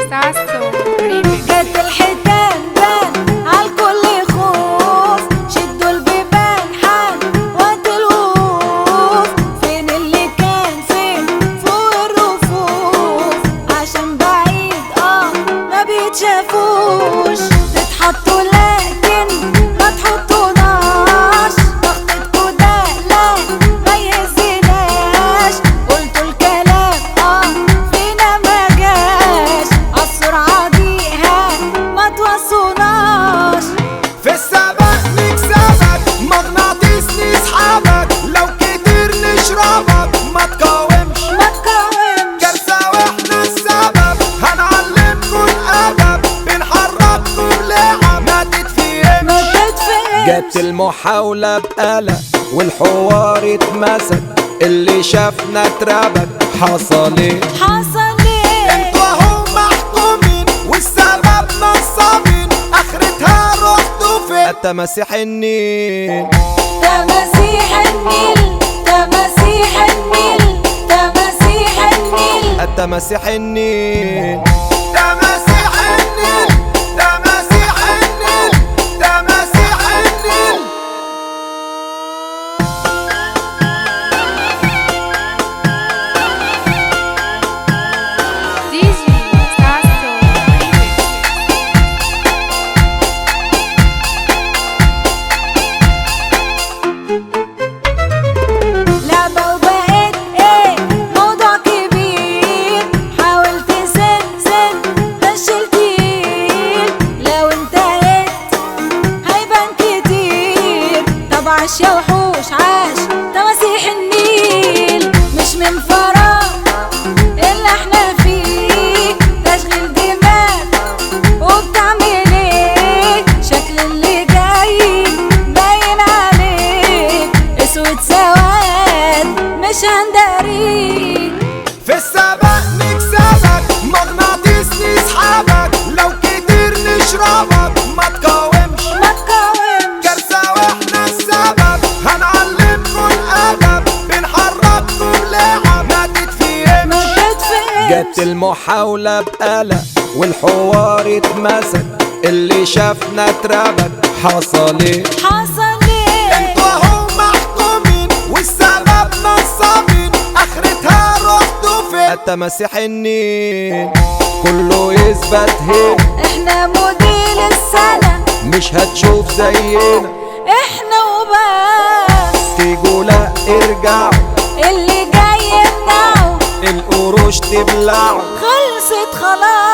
ساسو ريميكس جت الحيتان بان عالكل خوف شدوا البيبان حان وقت الوقوف فين اللي كان فين فوق الرفوف عشان بعيد اه ما بيتشافوش تتحطوا لكن ما تحطوناش ضغطتكوا ده لا ما يهزناش قلتوا الكلام اه فينا ما جاش عالسرعة دي ها ما توصوناش في السبق نكسبك مغناطيس نسحبك لو كتير نشربك ما تقاومش ما تقاومش كارثة واحنا السبب هنعلمكوا الأدب بنحرككوا بلعب ما تتفهمش ما تتفهمش جت المحاولة بقلق والحوار اتمسك اللي شافنا اتربك حصل ايه حصل ايه انتوا اهو محكومين والسبب نصابين اخرتها رحتوا فين التماسيح النيل تماسيح النيل تماسيح النيل تماسيح النيل التماسيح النيل تماسيح النيل تماسيح النيل تماسيح النيل دي جي ساسو ريميكس لعبة وبقت ايه موضوع كبير حاولت زن زن فشل تقيل لو انتهيت هيبان كتير طب عاش يا وحوش عاش تماسيح النيل مش من فراغ اللي احنا فيه تشغيل دماغ وبتعمل ايه شكل اللي جاي باين عليك اسود سواد مش هنداريك في السبق نكسبك مغناطيس نسحبك لو كتير نشربك ما تقاومش ما تقاومش كارثة واحنا السبب هنعلمكوا الأدب بنحرككوا بلعب ما ما تتفهمش تتفهمش جت المحاولة بقلق والحوار اتمسك اللي شافنا اتربك حصل ايه حصل ايه انتوا اهو محكومين والسبب نصابين اخرتها رحتوا فين التماسيح النيل كله يثبت هنا احنا موديل السنة مش هتشوف زينا احنا وبس تيجوا لا ارجعوا اللي جاي يمنعه القروش تبلعوا خلصت خلاص